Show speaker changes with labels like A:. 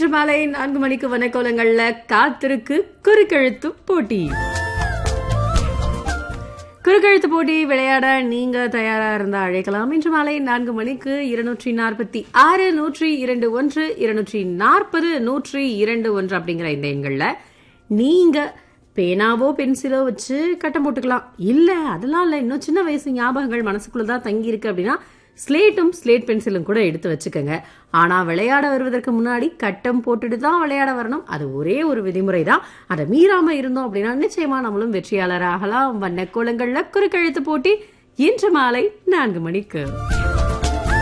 A: இன்று மாலை நான்கு மணிக்கு வனக்கோலங்கள்ல காத்திருக்கு குறுக்கெழுத்து போட்டி குறுக்கெழுத்து போட்டி விளையாட நீங்க தயாரா இருந்தா அழைக்கலாம் இன்று மாலை நான்கு மணிக்கு இருநூற்றி நாற்பத்தி ஆறு நூற்றி இரண்டு ஒன்று இருநூற்றி நாற்பது நூற்றி இரண்டு ஒன்று அப்படிங்கிற இந்த எண்கள்ல நீங்க பேனாவோ பென்சிலோ வச்சு கட்டம் போட்டுக்கலாம் இல்ல அதெல்லாம் இல்ல இன்னும் சின்ன வயசு ஞாபகங்கள் மனசுக்குள்ளதான் தங்கி இருக்கு அப்படின்னா ஸ்லேட்டும் ஸ்லேட் பென்சிலும் கூட எடுத்து வச்சுக்கோங்க ஆனா விளையாட வருவதற்கு முன்னாடி கட்டம் போட்டுட்டு தான் விளையாட வரணும் அது ஒரே ஒரு விதிமுறை தான் அதை மீறாம இருந்தோம் அப்படின்னா நிச்சயமா நம்மளும் வெற்றியாளர் ஆகலாம் வண்ண கோலங்கள்ல குறுக்கெழுத்து போட்டி இன்று மாலை நான்கு மணிக்கு